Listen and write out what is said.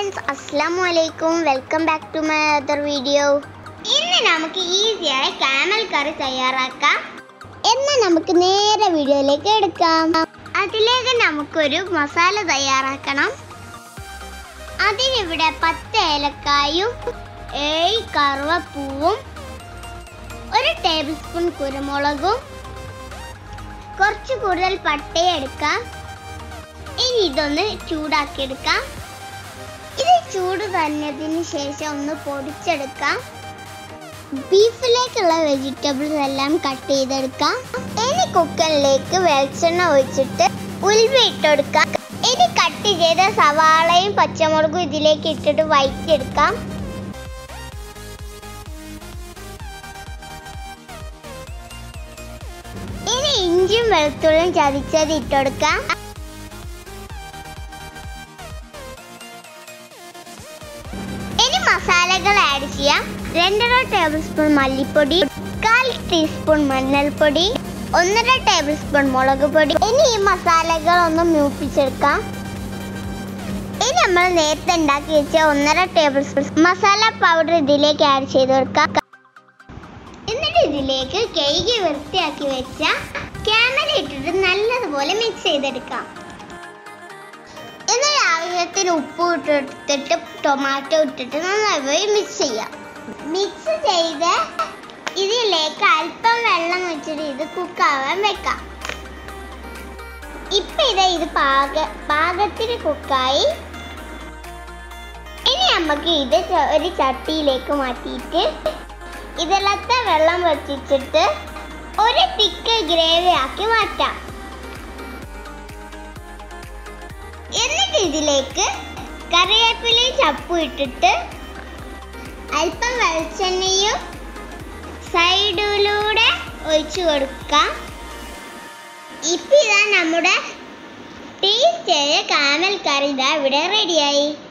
friends അസ്സാം വലൈക്കും welcome back to my other video ഇന്ന് നമുക്ക് ഈസിയായി കാമൽ കറി തയ്യാറാക്കാം എന്നാൽ നമുക്ക് നേരെ വീഡിയോയിലേക്ക് എടുക്കാം അതിലേക്ക് നമുക്കൊരു മസാല തയ്യാറാക്കണം അതിനിവിടെ പത്ത് ഏലക്കായും ഏഴ് കറുവപ്പൂവും ഒരു ടേബിൾ സ്പൂൺ കുരുമുളകും കുറച്ച് കൂടുതൽ പട്ടയും എടുക്കാം ഇനി ഇതൊന്ന് ചൂടാക്കി എടുക്കാം ഇത് ചൂട് തന്നതിന് ശേഷം ഒന്ന് പൊടിച്ചെടുക്കാം ബീഫിലേക്കുള്ള വെജിറ്റബിൾസ് എല്ലാം കട്ട് ചെയ്തെടുക്കാം ഇനി കുക്കറിലേക്ക് വെളിച്ചെണ്ണ ഒഴിച്ചിട്ട് ഉൽവ ഇട്ടെടുക്കാം ഇനി കട്ട് ചെയ്ത സവാളയും പച്ചമുളകും ഇതിലേക്ക് ഇട്ടിട്ട് വഴറ്റിയെടുക്കാം ഇനി ഇഞ്ചിയും വെളുത്തുള്ളിയും ചതിച്ചത് ഇട്ടെടുക്കാം ഇനി മസാലകൾ ആഡ് ചെയ്യാം രണ്ടര ടേബിൾ സ്പൂൺ മല്ലിപ്പൊടി കാൽ ടീസ്പൂൺ മഞ്ഞൾപ്പൊടി ഒന്നര ടേബിൾ സ്പൂൺ മുളക് പൊടി ഇനി ഈ മസാലകൾ ഒന്ന് മൂപ്പിച്ചെടുക്കാം ഇനി നമ്മൾ നേരത്തെ ഉണ്ടാക്കി വെച്ച ഒന്നര ടേബിൾ സ്പൂൺ മസാല പൗഡർ ഇതിലേക്ക് ആഡ് ചെയ്ത് കൊടുക്കാം എന്നിട്ട് ഇതിലേക്ക് കഴുകി വൃത്തിയാക്കി വെച്ച ക്യാമറ ഇട്ടിട്ട് നല്ലതുപോലെ മിക്സ് ചെയ്തെടുക്കാം എന്നിട്ട് ആവശ്യത്തിന് ഉപ്പ് ഇട്ടെടുത്തിട്ട് ടൊമാറ്റോ ഇട്ടിട്ട് നന്നായി മിക്സ് ചെയ്യാം മിക്സ് ചെയ്ത് ഇതിലേക്ക് അല്പം വെള്ളം വെച്ചിട്ട് ഇത് കുക്കാവാൻ വെക്കാം ഇപ്പൊ ഇത് ഇത് പാക പാകത്തിന് കുക്കായി ഇനി നമുക്ക് ഇത് ച- ഒരു ചട്ടിയിലേക്ക് മാറ്റിയിട്ട് ഇതിലത്തെ വെള്ളം വറ്റിച്ചിട്ട് ഒരു തിക്ക് ഗ്രേവി ആക്കി മാറ്റാം എന്നിട്ട് ഇതിലേക്ക് കറിവേപ്പിലയും ചപ്പും ഇട്ടിട്ട് അല്പം വെളിച്ചെണ്ണയും സൈഡിലൂടെ ഒഴിച്ചു കൊടുക്കാം ഇപ്പം ഇതാ നമ്മുടെ ടേസ്റ്റിയായ കാമൽ കറി ഇതാ ഇവിടെ റെഡിയായി